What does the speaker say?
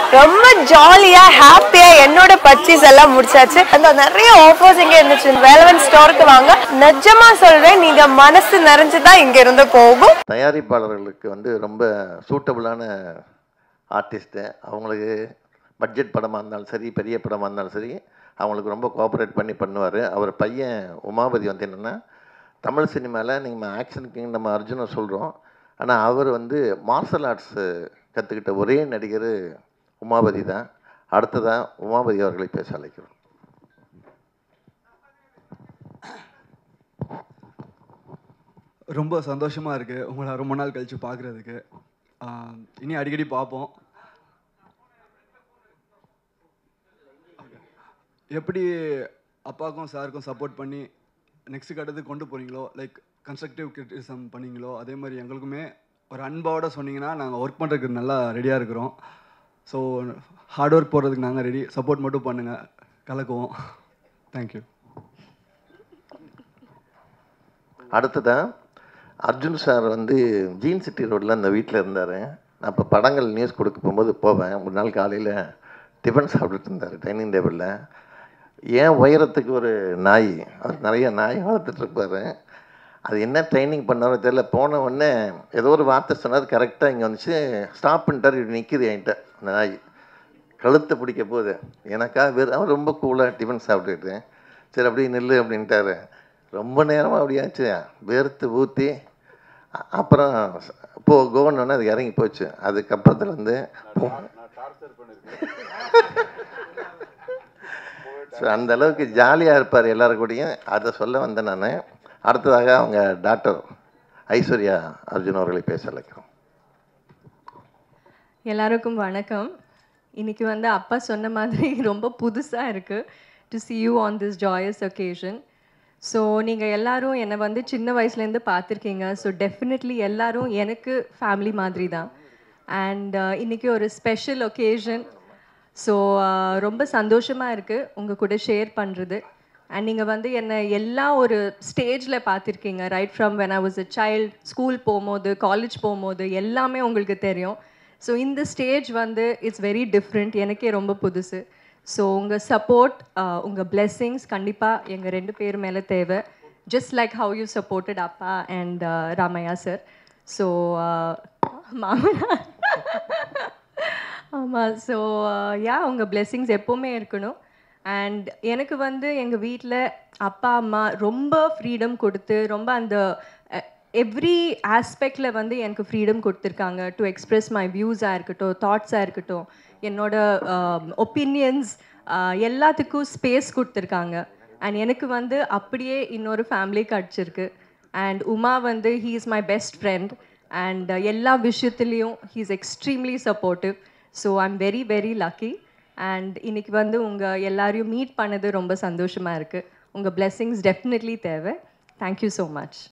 ரொம்ப ஜாலியா ஹாப்பியா என்னோட பர்ச்சேஸ் எல்லாம் முடிச்சாச்சு அந்த நிறைய ஆஃபர்ஸ் இங்க இருந்துச்சு வேலவன் ஸ்டோருக்கு வாங்க நிஜமா சொல்றேன் நீங்க மனசு நிறைஞ்சுதான் இங்க இருந்து போகும் தயாரிப்பாளர்களுக்கு வந்து ரொம்ப சூட்டபுளான ஆர்டிஸ்ட்டு அவங்களுக்கு பட்ஜெட் படமாக இருந்தாலும் சரி பெரிய படமாக இருந்தாலும் சரி அவங்களுக்கு ரொம்ப கோஆப்ரேட் பண்ணி பண்ணுவார் அவர் பையன் உமாபதி வந்து என்னென்னா தமிழ் சினிமாவில் நீங்கள் ஆக்ஷன் கிங் நம்ம அர்ஜுனை சொல்கிறோம் ஆனால் அவர் வந்து மார்ஷல் ஆர்ட்ஸு கற்றுக்கிட்ட ஒரே நடிகர் உமாபதி தான் அடுத்ததாக உமாபதி அவர்களை பேச அழைக்கிறோம் ரொம்ப சந்தோஷமாக இருக்குது உங்களை ரொம்ப நாள் கழித்து பார்க்குறதுக்கு இனி அடிக்கடி பார்ப்போம் எப்படி அப்பாவுக்கும் சாருக்கும் சப்போர்ட் பண்ணி நெக்ஸ்ட் கட்டத்துக்கு கொண்டு போகிறீங்களோ லைக் கன்ஸ்ட்ரக்டிவ் கிரிட்டிசம் பண்ணீங்களோ அதே மாதிரி எங்களுக்குமே ஒரு அன்பாவோட சொன்னீங்கன்னா நாங்கள் ஒர்க் பண்ணுறதுக்கு நல்லா ரெடியாக இருக்கிறோம் ஸோ ஹார்ட் ஒர்க் போடுறதுக்கு நாங்கள் ரெடி சப்போர்ட் மட்டும் பண்ணுங்கள் கலக்குவோம் தேங்க்யூ அடுத்ததான் அர்ஜுன் சார் வந்து ஜீன் சிட்டி ரோட்டில் அந்த வீட்டில் இருந்தார் நான் இப்போ படங்கள் நியூஸ் கொடுக்க போகும்போது போவேன் ஒரு நாள் காலையில் டிஃபன் சாப்பிட்டுட்டு இருந்தார் டைனிங் டேபிளில் ஏன் உயரத்துக்கு ஒரு நாய் அவர் நிறைய நாய் வளர்த்துட்டு இருப்பாரு அது என்ன ட்ரைனிங் பண்ணாரோ தெரியல போன உடனே ஏதோ ஒரு வார்த்தை சொன்னார் கரெக்டாக இங்கே வந்துச்சு ஸ்டாப் பண்ணிட்டார் இப்படி நிற்கிது என்கிட்ட அந்த நாய் கழுத்தை பிடிக்க போகுது எனக்கா வெறும் அவர் ரொம்ப கூலாக டிஃபன் சாப்பிட்டுக்கிட்டு சரி அப்படியே நில்லு அப்படின்ட்டாரு ரொம்ப நேரமாக அப்படியாச்சு வேர்த்து ஊற்றி அ- அப்புறம் போ கோவன்னு அது இறங்கி போச்சு அதுக்கப்புறத்துல இருந்து ஸோ அந்த அளவுக்கு ஜாலியாக இருப்பார் எல்லாரும் கூடயும் அதை சொல்ல வந்தேன் நான் அடுத்ததாக அவங்க டாக்டர் ஐஸ்வர்யா அர்ஜுன் அவர்களை பேச அழைக்கிறோம் எல்லாருக்கும் வணக்கம் இன்னைக்கு வந்து அப்பா சொன்ன மாதிரி ரொம்ப புதுசாக இருக்குது to see you on this joyous occasion so நீங்கள் எல்லாரும் என்னை வந்து சின்ன வயசுலேருந்து பார்த்துருக்கீங்க ஸோ டெஃபினெட்லி எல்லாரும் எனக்கு ஃபேமிலி மாதிரி தான் அண்ட் இன்னைக்கு ஒரு ஸ்பெஷல் ஒகேஷன் ஸோ ரொம்ப சந்தோஷமாக இருக்குது உங்கள் கூட ஷேர் பண்ணுறது அண்ட் நீங்கள் வந்து என்னை எல்லா ஒரு ஸ்டேஜில் பார்த்துருக்கீங்க right from when I was a child school போகும்போது காலேஜ் போகும்போது எல்லாமே உங்களுக்கு தெரியும் ஸோ இந்த ஸ்டேஜ் வந்து இட்ஸ் வெரி டிஃப்ரெண்ட் எனக்கே ரொம்ப புதுசு ஸோ உங்கள் சப்போர்ட் உங்கள் blessings கண்டிப்பாக எங்கள் ரெண்டு பேர் மேலே தேவை just like how you supported அப்பா அண்ட் ராமையா சார் ஸோ மாமனார் ஆமாம் ஸோ யா உங்கள் blessings எப்போவுமே இருக்கணும் அண்ட் எனக்கு வந்து எங்கள் வீட்டில் அப்பா அம்மா ரொம்ப ஃப்ரீடம் கொடுத்து ரொம்ப அந்த எவ்ரி ஆஸ்பெக்டில் வந்து எனக்கு ஃப்ரீடம் கொடுத்துருக்காங்க டு எக்ஸ்பிரஸ் மை வியூஸாக இருக்கட்டும் தாட்ஸாக இருக்கட்டும் என்னோட ஒப்பீனியன்ஸ் எல்லாத்துக்கும் ஸ்பேஸ் கொடுத்துருக்காங்க அண்ட் எனக்கு வந்து அப்படியே இன்னொரு ஃபேமிலி கிடச்சிருக்கு அண்ட் உமா வந்து he is my best friend and எல்லா விஷயத்துலேயும் he is extremely supportive so I am very very lucky and இன்னைக்கு வந்து உங்கள் எல்லாரையும் மீட் பண்ணது ரொம்ப சந்தோஷமாக இருக்குது உங்கள் blessings டெஃபினெட்லி தேவை தேங்க்யூ ஸோ மச்